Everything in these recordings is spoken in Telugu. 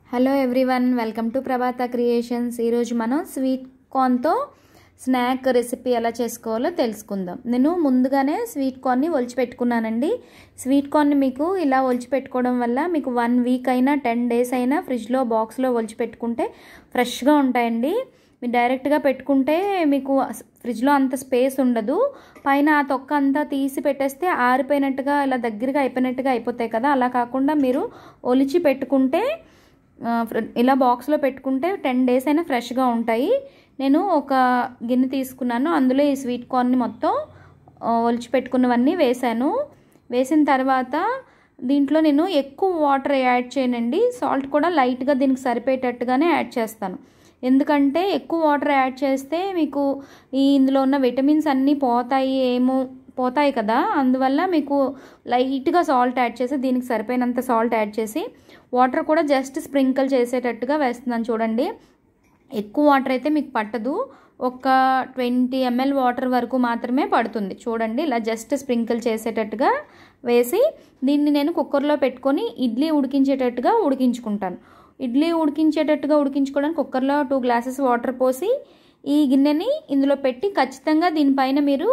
hello everyone welcome to Prabhata creations ఈరోజు మనం స్వీట్ కార్న్తో స్నాక్ రెసిపీ ఎలా చేసుకోవాలో తెలుసుకుందాం నేను ముందుగానే స్వీట్ కార్న్ని ఒలిచి పెట్టుకున్నానండి స్వీట్ కార్న్ని మీకు ఇలా ఒలిచి పెట్టుకోవడం వల్ల మీకు వన్ వీక్ అయినా టెన్ డేస్ అయినా ఫ్రిడ్జ్లో బాక్స్లో ఒలిచి పెట్టుకుంటే ఫ్రెష్గా ఉంటాయండి మీరు డైరెక్ట్గా పెట్టుకుంటే మీకు ఫ్రిడ్జ్లో అంత స్పేస్ ఉండదు పైన ఆ తొక్క అంతా తీసి పెట్టేస్తే ఆరిపోయినట్టుగా ఇలా దగ్గరగా అయిపోయినట్టుగా అయిపోతాయి కదా అలా కాకుండా మీరు ఒలిచి పెట్టుకుంటే ఇలా బాక్స్లో పెట్టుకుంటే టెన్ డేస్ అయినా ఫ్రెష్గా ఉంటాయి నేను ఒక గిన్నె తీసుకున్నాను అందులో ఈ స్వీట్ కార్న్ని మొత్తం ఒలిచి పెట్టుకున్నవన్నీ వేశాను వేసిన తర్వాత దీంట్లో నేను ఎక్కువ వాటర్ యాడ్ చేయనండి సాల్ట్ కూడా లైట్గా దీనికి సరిపోయేటట్టుగానే యాడ్ చేస్తాను ఎందుకంటే ఎక్కువ వాటర్ యాడ్ చేస్తే మీకు ఈ ఇందులో ఉన్న విటమిన్స్ అన్నీ పోతాయి ఏమో పోతాయి కదా అందువల్ల మీకు లైట్గా సాల్ట్ యాడ్ చేసి దీనికి సరిపోయినంత సాల్ట్ యాడ్ చేసి వాటర్ కూడా జస్ట్ స్ప్రింకిల్ చేసేటట్టుగా వేస్తున్నాను చూడండి ఎక్కువ వాటర్ అయితే మీకు పట్టదు ఒక ట్వంటీ ఎంఎల్ వాటర్ వరకు మాత్రమే పడుతుంది చూడండి ఇలా జస్ట్ స్ప్రింకిల్ చేసేటట్టుగా వేసి దీన్ని నేను కుక్కర్లో పెట్టుకొని ఇడ్లీ ఉడికించేటట్టుగా ఉడికించుకుంటాను ఇడ్లీ ఉడికించేటట్టుగా ఉడికించుకోవడానికి కుక్కర్లో టూ గ్లాసెస్ వాటర్ పోసి ఈ గిన్నెని ఇందులో పెట్టి ఖచ్చితంగా దీనిపైన మీరు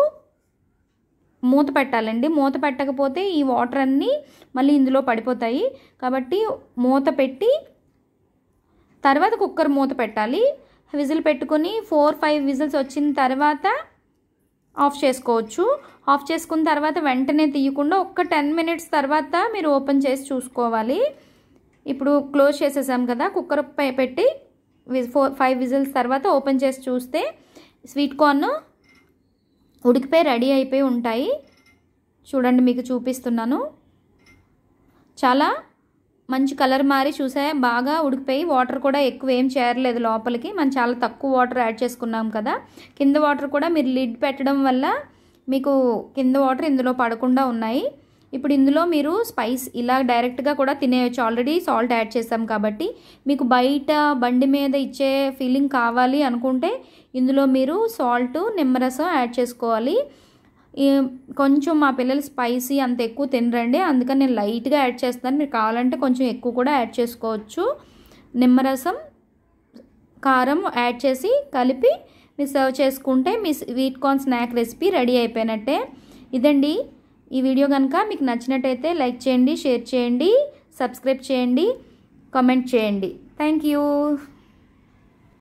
మూత పెట్టాలండి మూత పెట్టకపోతే ఈ వాటర్ అన్నీ మళ్ళీ ఇందులో పడిపోతాయి కాబట్టి మూత పెట్టి తర్వాత కుక్కర్ మూత పెట్టాలి విజిల్ పెట్టుకొని ఫోర్ ఫైవ్ విజిల్స్ వచ్చిన తర్వాత ఆఫ్ చేసుకోవచ్చు ఆఫ్ చేసుకున్న తర్వాత వెంటనే తీయకుండా ఒక్క టెన్ మినిట్స్ తర్వాత మీరు ఓపెన్ చేసి చూసుకోవాలి ఇప్పుడు క్లోజ్ చేసేసాం కదా కుక్కర్ పెట్టి ఫోర్ ఫైవ్ విజిల్స్ తర్వాత ఓపెన్ చేసి చూస్తే స్వీట్ కార్న్ ఉడికిపోయి రెడీ అయిపోయి ఉంటాయి చూడండి మీకు చూపిస్తున్నాను చాలా మంచి కలర్ మారి చూసే బాగా ఉడికిపోయి వాటర్ కూడా ఎక్కువ ఏం చేరలేదు లోపలికి మనం చాలా తక్కువ వాటర్ యాడ్ చేసుకున్నాం కదా కింద వాటర్ కూడా మీరు లిడ్ పెట్టడం వల్ల మీకు కింద వాటర్ ఇందులో పడకుండా ఉన్నాయి ఇప్పుడు ఇందులో మీరు స్పైస్ ఇలా డైరెక్ట్గా కూడా తినేయచ్చు ఆల్రెడీ సాల్ట్ యాడ్ చేసాం కాబట్టి మీకు బయట బండి మీద ఇచ్చే ఫీలింగ్ కావాలి అనుకుంటే ఇందులో మీరు సాల్ట్ నిమ్మరసం యాడ్ చేసుకోవాలి కొంచెం మా పిల్లలు స్పైసీ అంత ఎక్కువ తినరండి అందుకని నేను లైట్గా యాడ్ చేస్తాను మీరు కావాలంటే కొంచెం ఎక్కువ కూడా యాడ్ చేసుకోవచ్చు నిమ్మరసం కారం యాడ్ చేసి కలిపి మీరు సర్వ్ చేసుకుంటే మీ sweet corn snack recipe ready అయిపోయినట్టే ఇదండి ఈ వీడియో కనుక మీకు నచ్చినట్టయితే లైక్ చేయండి షేర్ చేయండి సబ్స్క్రైబ్ చేయండి కామెంట్ చేయండి థ్యాంక్ యూ